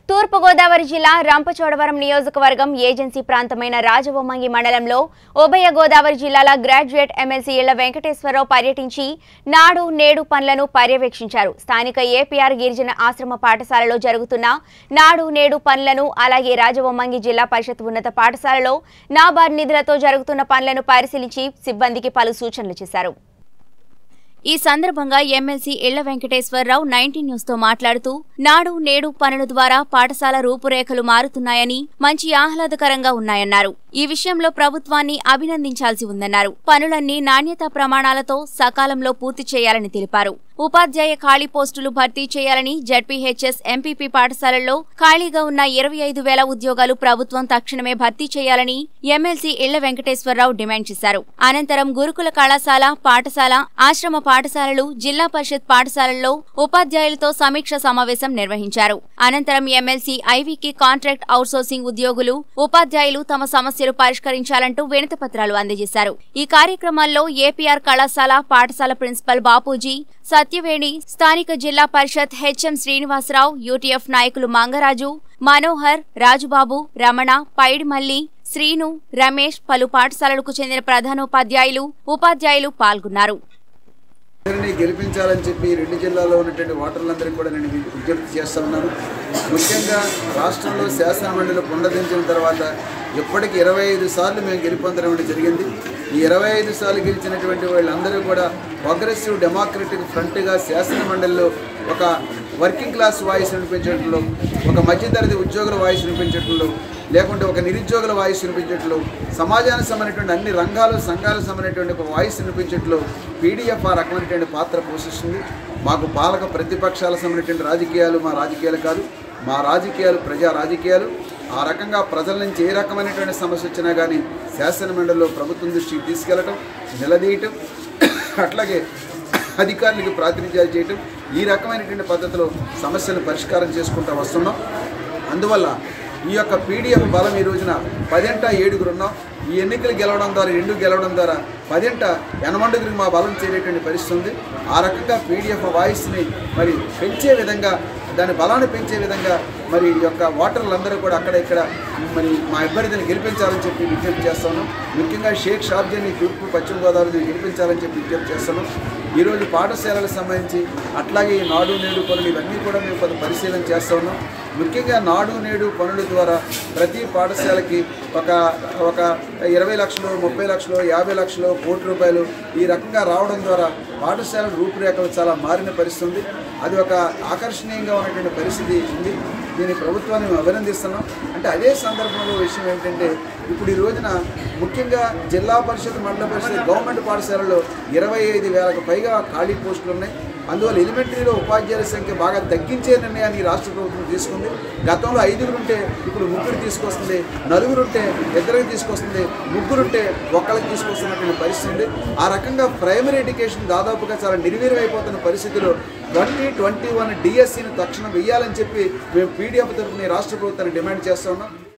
తూర్పుగోదావరి జిల్లా రంపచోడవరం నియోజకవర్గం ఏజెన్సీ ప్రాంతమైన రాజవొమ్మంగి మండలంలో ఉభయ గోదావరి జిల్లాల గ్రాడ్యుయేట్ ఎమ్మెల్సీ ఇళ్ల వెంకటేశ్వరరావు పర్యటించి నాడు నేడు పనులను పర్యవేక్షించారు స్థానిక ఏపీఆర్ గిరిజన ఆశ్రమ పాఠశాలలో జరుగుతున్న నాడు నేడు పనులను అలాగే రాజవొమ్మంగి జిల్లా పరిషత్ ఉన్నత పాఠశాలలో నాబార్డ్ నిధులతో జరుగుతున్న పనులను పరిశీలించి సిబ్బందికి పలు సూచనలు చేశారు ఈ సందర్భంగా ఎమ్మెల్సీ ఇళ్ల వెంకటేశ్వరరావు నైన్టీన్ న్యూస్ తో మాట్లాడుతూ నాడు నేడు పనుల ద్వారా పాఠశాల రూపురేఖలు మారుతున్నాయని మంచి ఆహ్లాదకరంగా ఉన్నాయన్నారు ఈ విషయంలో ప్రభుత్వాన్ని అభినందించాల్సి ఉందన్నారు పనులన్నీ నాణ్యతా ప్రమాణాలతో సకాలంలో పూర్తి చేయాలని తెలిపారు ఉపాధ్యాయ ఖాళీ పోస్టులు భర్తీ చేయాలని జడ్పీహెచ్ఎస్ ఎంపీపీ పాఠశాలల్లో ఖాళీగా ఉన్న ఇరవై ఐదు వేల ఉద్యోగాలు ప్రభుత్వం తక్షణమే భర్తీ చేయాలని ఎమ్మెల్సీ ఇళ్ల వెంకటేశ్వరరావు డిమాండ్ చేశారు అనంతరం గురుకుల కళాశాల పాఠశాల ఆశ్రమ పాఠశాలలు జిల్లా పరిషత్ పాఠశాలల్లో ఉపాధ్యాయులతో సమీక్ష సమావేశం నిర్వహించారు అనంతరం ఎమ్మెల్సీ ఐవీకి కాంట్రాక్ట్ అవుట్సోర్సింగ్ ఉద్యోగులు ఉపాధ్యాయులు తమ సమస్యలు పరిష్కరించాలంటూ వినతి పత్రాలు అందజేశారు ఈ కార్యక్రమాల్లో ఏపీఆర్ కళాశాల పాఠశాల ప్రిన్సిపల్ బాపూజీ సత్యవేణి స్థానిక జిల్లా పరిషత్ హెచ్ఎం శ్రీనివాసరావు యూటీఎఫ్ నాయకులు మంగరాజు మనోహర్ రాజుబాబు రమణ పైడిమల్లి శ్రీను రమేష్ పలు పాఠశాలలకు చెందిన ప్రధానోపాధ్యాయులు ఉపాధ్యాయులు పాల్గొన్నారు అందరినీ గెలిపించాలని చెప్పి రెండు జిల్లాలో ఉన్నటువంటి ఓటర్లందరికీ కూడా నేను వి- విజ్ఞప్తి చేస్తా ఉన్నాను ముఖ్యంగా రాష్ట్రంలో శాసనమండలి పునరుద్ధరించిన తర్వాత ఇప్పటికి ఇరవై ఐదు సార్లు మేము గెలుపొందడం అనేది జరిగింది ఈ ఇరవై ఐదు సార్లు గెలిచినటువంటి వాళ్ళందరూ కూడా ప్రోగ్రెసివ్ డెమోక్రటిక్ ఫ్రంట్గా శాసనమండలిలో ఒక వర్కింగ్ క్లాస్ వాయిస్ వినిపించడంలో ఒక మధ్యతరగతి ఉద్యోగుల వాయిస్ వినిపించడంలో లేకుంటే ఒక నిరుద్యోగుల వాయిస్ వినిపించట్లు సమాజానికి సంబంధించినటువంటి అన్ని రంగాలు సంఘాలకు సంబంధించినటువంటి ఒక వాయిస్ వినిపించట్లు పీడిఎఫ్ ఆ రకమైనటువంటి పాత్ర పోషిస్తుంది మాకు పాలక ప్రతిపక్షాలకు సంబంధించినటువంటి రాజకీయాలు మా రాజకీయాలు కాదు మా రాజకీయాలు ప్రజా రాజకీయాలు ఆ రకంగా ప్రజల నుంచి ఏ రకమైనటువంటి సమస్య వచ్చినా కానీ శాసనమండలిలో ప్రభుత్వం దృష్టికి తీసుకెళ్లటం నిలదీయటం అట్లాగే అధికారులకు ప్రాతినిధ్యాలు చేయటం ఈ రకమైనటువంటి పద్ధతిలో సమస్యలు పరిష్కారం చేసుకుంటూ వస్తున్నాం అందువల్ల ఈ యొక్క పీడిఎఫ్ బలం ఈ రోజున పదింట ఏడుగురు ఉన్నాం ఈ ఎన్నికలు గెలవడం ద్వారా రెండు గెలవడం ద్వారా పదింట ఎనమండుగురికి మా బలం చేరేటువంటి పరిస్థితి ఉంది ఆ రకంగా పీడిఎఫ్ వాయిస్ని మరి పెంచే విధంగా దాని బలాన్ని పెంచే విధంగా మరి ఈ యొక్క ఓటర్లందరూ కూడా అక్కడ ఇక్కడ మరి మా అభ్యర్థిని గెలిపించాలని చెప్పి విజ్ఞప్తి చేస్తున్నాం ముఖ్యంగా షేక్ షాబ్జీని తూర్పు పశ్చిమ గోదావరిని గెలిపించాలని చెప్పి విజ్ఞప్తి చేస్తున్నాం ఈరోజు పాఠశాలలకు సంబంధించి అట్లాగే ఈ నాడు నేడు పనులు ఇవన్నీ కూడా మేము కొంత పరిశీలన చేస్తూ ఉన్నాం ముఖ్యంగా నాడు నేడు పనుల ద్వారా ప్రతి పాఠశాలకి ఒక ఒక ఇరవై లక్షలు ముప్పై లక్షలు యాభై లక్షలు కోటి రూపాయలు ఈ రకంగా రావడం ద్వారా పాఠశాల రూపురేఖలు చాలా మారిన పరిస్థితి ఉంది అది ఒక ఆకర్షణీయంగా ఉన్నటువంటి పరిస్థితి ఉంది దీని ప్రభుత్వాన్ని మేము అభినందిస్తున్నాం అంటే అదే సందర్భంలో విషయం ఏంటంటే ఇప్పుడు ఈ రోజున ముఖ్యంగా జిల్లా పరిషత్ మండల పరిషత్ గవర్నమెంట్ పాఠశాలలో ఇరవై ఐదు వేలకు పైగా ఖాళీ పోస్టులు ఉన్నాయి అందువల్ల ఎలిమెంటరీలో ఉపాధ్యాయుల సంఖ్య బాగా తగ్గించే నిర్ణయాన్ని ఈ రాష్ట్ర ప్రభుత్వం తీసుకుంది గతంలో ఐదుగురు ఉంటే ఇప్పుడు ముగ్గురు తీసుకొస్తుంది నలుగురు ఉంటే ఇద్దరికి తీసుకొస్తుంది ముగ్గురుంటే ఒక్కరికి తీసుకొస్తున్నటువంటి పరిస్థితి ఉంది ఆ రకంగా ప్రైమరీ ఎడ్యుకేషన్ దాదాపుగా చాలా నిర్వీర్యమైపోతున్న పరిస్థితిలో ట్వంటీ ట్వంటీ వన్ డిఎస్సిని తక్షణం వెయ్యాలని చెప్పి మేము పీడిఎఫ్ తరఫున ఈ రాష్ట్ర ప్రభుత్వాన్ని డిమాండ్ చేస్తా ఉన్నాం